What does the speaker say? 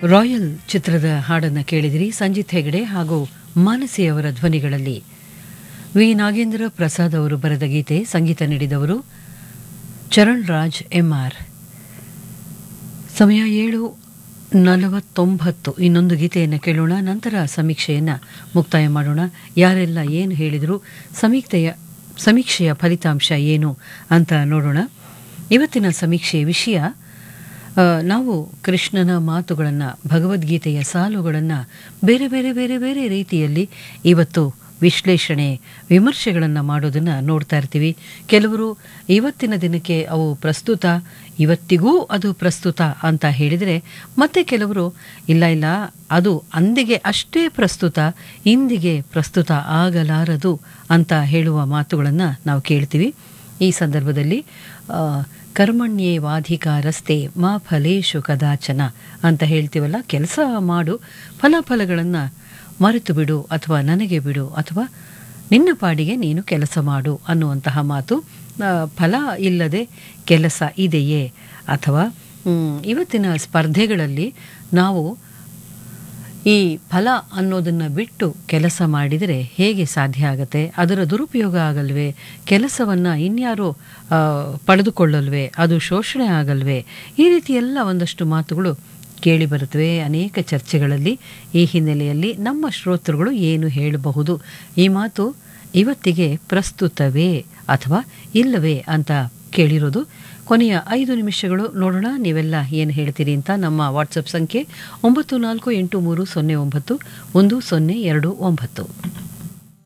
royal ಚಿತ್ರದ ಹಾಡನ್ನು ಕೇಳಿದಿರಿ ಸಂಜಿತ್ ಹೆಗಡೆ ಹಾಗೂ ಮಾನಸಿಯವರ ಧ್ವನಿಗಳಲ್ಲಿ ವಿ ನಾಗೇಂದ್ರ ಪ್ರಸಾದ್ ಅವರು ಬರೆದ ಗೀತೆ ಸಂಗೀತ ನೀಡಿದವರು ಚರಣ್ ರಾಜ್ ಎಂಆರ್ ಸಮಯ ಏಳು ನಲವತ್ತೊಂಬತ್ತು ಇನ್ನೊಂದು ಗೀತೆಯನ್ನು ಕೇಳೋಣ ನಂತರ ಸಮೀಕ್ಷೆಯನ್ನು ಮುಕ್ತಾಯ ಮಾಡೋಣ ಯಾರೆಲ್ಲ ಏನು ಹೇಳಿದರು ಸಮೀಕ್ಷೆಯ ಸಮೀಕ್ಷೆಯ ಫಲಿತಾಂಶ ಏನು ಅಂತ ನೋಡೋಣ ಇವತ್ತಿನ ಸಮೀಕ್ಷೆಯ ವಿಷಯ ಆ, ನಾವು ಕೃಷ್ಣನ ಮಾತುಗಳನ್ನು ಭಗವದ್ಗೀತೆಯ ಸಾಲುಗಳನ್ನು ಬೇರೆ ಬೇರೆ ಬೇರೆ ಬೇರೆ ರೀತಿಯಲ್ಲಿ ಇವತ್ತು ವಿಶ್ಲೇಷಣೆ ವಿಮರ್ಶೆಗಳನ್ನು ಮಾಡೋದನ್ನು ನೋಡ್ತಾ ಇರ್ತೀವಿ ಕೆಲವರು ಇವತ್ತಿನ ದಿನಕ್ಕೆ ಅವು ಪ್ರಸ್ತುತ ಇವತ್ತಿಗೂ ಅದು ಪ್ರಸ್ತುತ ಅಂತ ಹೇಳಿದರೆ ಮತ್ತೆ ಕೆಲವರು ಇಲ್ಲ ಇಲ್ಲ ಅದು ಅಂದಿಗೆ ಅಷ್ಟೇ ಪ್ರಸ್ತುತ ಇಂದಿಗೆ ಪ್ರಸ್ತುತ ಆಗಲಾರದು ಅಂತ ಹೇಳುವ ಮಾತುಗಳನ್ನು ನಾವು ಕೇಳ್ತೀವಿ ಈ ಸಂದರ್ಭದಲ್ಲಿ ಆ, ಕರ್ಮಣ್ಯೇ ವಾಧಿಕಾರಸ್ತೆ ಮಾ ಫಲೇಶು ಕದಾಚನ ಅಂತ ಹೇಳ್ತೀವಲ್ಲ ಕೆಲಸ ಮಾಡು ಫಲಫಲಗಳನ್ನು ಮರೆತು ಬಿಡು ಅಥವಾ ನನಗೆ ಬಿಡು ಅಥವಾ ನಿನ್ನ ಪಾಡಿಗೆ ನೀನು ಕೆಲಸ ಮಾಡು ಅನ್ನುವಂತಹ ಮಾತು ಆ, ಫಲ ಇಲ್ಲದೆ ಕೆಲಸ ಇದೆಯೇ ಅಥವಾ ಮ್, ಇವತ್ತಿನ ಸ್ಪರ್ಧೆಗಳಲ್ಲಿ ನಾವು ಈ ಫಲ ಅನ್ನೋದನ್ನು ಬಿಟ್ಟು ಕೆಲಸ ಮಾಡಿದರೆ ಹೇಗೆ ಸಾಧ್ಯ ಆಗುತ್ತೆ ಅದರ ದುರುಪಯೋಗ ಆಗಲ್ವೇ ಕೆಲಸವನ್ನು ಇನ್ಯಾರೋ ಆ, ಪಡೆದುಕೊಳ್ಳಲ್ವೇ ಅದು ಶೋಷಣೆ ಆಗಲ್ವೇ ಈ ರೀತಿ ಎಲ್ಲ ಒಂದಷ್ಟು ಮಾತುಗಳು ಕೇಳಿ ಬರುತ್ತವೆ ಅನೇಕ ಚರ್ಚೆಗಳಲ್ಲಿ ಈ ಹಿನ್ನೆಲೆಯಲ್ಲಿ ನಮ್ಮ ಶ್ರೋತೃಗಳು ಏನು ಹೇಳಬಹುದು ಈ ಮಾತು ಇವತ್ತಿಗೆ ಪ್ರಸ್ತುತವೇ ಅಥವಾ ಇಲ್ಲವೇ ಅಂತ ಕೇಳಿರೋದು ಕೊನೆಯ ಐದು ನಿಮಿಷಗಳು ನೋಡೋಣ ನೀವೆಲ್ಲ ಏನು ಹೇಳ್ತೀರಿ ಅಂತ ನಮ್ಮ ವಾಟ್ಸಪ್ ಸಂಖ್ಯೆ ಒಂಬತ್ತು ನಾಲ್ಕು ಎಂಟು ಮೂರು ಸೊನ್ನೆ ಒಂಬತ್ತು ಒಂದು ಸೊನ್ನೆ ಎರಡು ಒಂಬತ್ತು